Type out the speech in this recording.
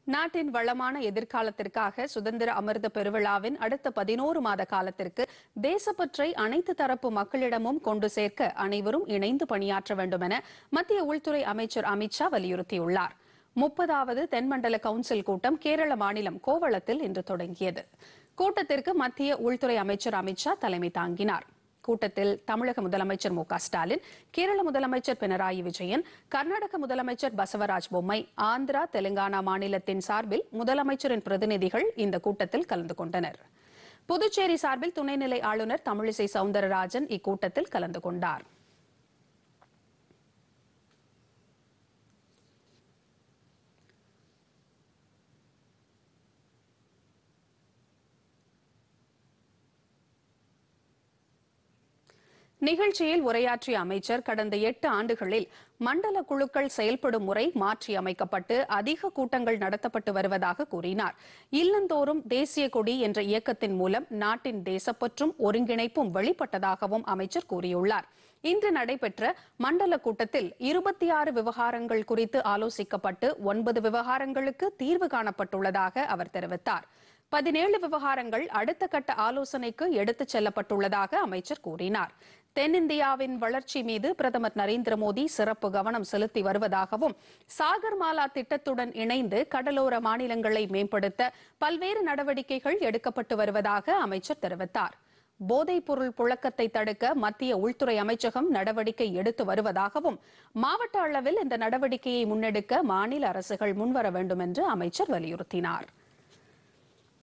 நாட்டின் வளமான எதிர்காலத்திற்காக சுதந்திர அமிர்த பெருவிழாவின் அடுத்த பதினோரு மாத காலத்திற்கு தேசப்பற்றை அனைத்து தரப்பு மக்களிடமும் கொண்டு சேர்க்க அனைவரும் இணைந்து பணியாற்ற வேண்டும் என மத்திய உள்துறை அமைச்சர் அமித்ஷா வலியுறுத்தியுள்ளார் முப்பதாவது தென்மண்டல கவுன்சில் கூட்டம் கேரள மாநிலம் கோவளத்தில் இன்று தொடங்கியது கூட்டத்திற்கு மத்திய உள்துறை அமைச்சர் அமித்ஷா தலைமை தாங்கினார் கூட்டத்தில் தமிழக முதலமைச்சர் மு க ஸ்டாலின் கேரள முதலமைச்சர் பினராயி விஜயன் கர்நாடக முதலமைச்சர் பசவராஜ் பொம்மை ஆந்திரா தெலுங்கானா மாநிலத்தின் சார்பில் முதலமைச்சரின் பிரதிநிதிகள் இந்த கூட்டத்தில் கலந்து கொண்டனர் புதுச்சேரி சார்பில் துணைநிலை ஆளுநர் தமிழிசை சவுந்தரராஜன் இக்கூட்டத்தில் கலந்து கொண்டார் நிகழ்ச்சியில் உரையாற்றிய அமைச்சர் கடந்த எட்டு ஆண்டுகளில் மண்டல குழுக்கள் செயல்படும் முறை மாற்றியமைக்கப்பட்டு அதிக கூட்டங்கள் நடத்தப்பட்டு வருவதாக கூறினார் இல்லந்தோறும் தேசிய கொடி என்ற இயக்கத்தின் மூலம் நாட்டின் தேசப்பற்றும் ஒருங்கிணைப்பும் வெளிப்பட்டதாகவும் அமைச்சர் கூறியுள்ளார் இன்று நடைபெற்ற மண்டல கூட்டத்தில் இருபத்தி ஆறு விவகாரங்கள் குறித்து ஆலோசிக்கப்பட்டு ஒன்பது விவகாரங்களுக்கு தீர்வு காணப்பட்டுள்ளதாக அவர் தெரிவித்தார் பதினேழு விவகாரங்கள் அடுத்த கட்ட ஆலோசனைக்கு எடுத்துச் செல்லப்பட்டுள்ளதாக அமைச்சர் கூறினார் தென்னிந்தியாவின் வளர்ச்சி மீது பிரதமர் நரேந்திர மோடி சிறப்பு கவனம் செலுத்தி வருவதாகவும் சாகர்மாலா திட்டத்துடன் இணைந்து கடலோர மாநிலங்களை மேம்படுத்த பல்வேறு நடவடிக்கைகள் எடுக்கப்பட்டு வருவதாக அமைச்சர் தெரிவித்தார் போதைப் பொருள் புழக்கத்தை தடுக்க மத்திய உள்துறை அமைச்சகம் நடவடிக்கை எடுத்து வருவதாகவும் மாவட்ட அளவில் இந்த நடவடிக்கையை முன்னெடுக்க மாநில அரசுகள் முன்வர வேண்டும் என்று அமைச்சர் வலியுறுத்தினார்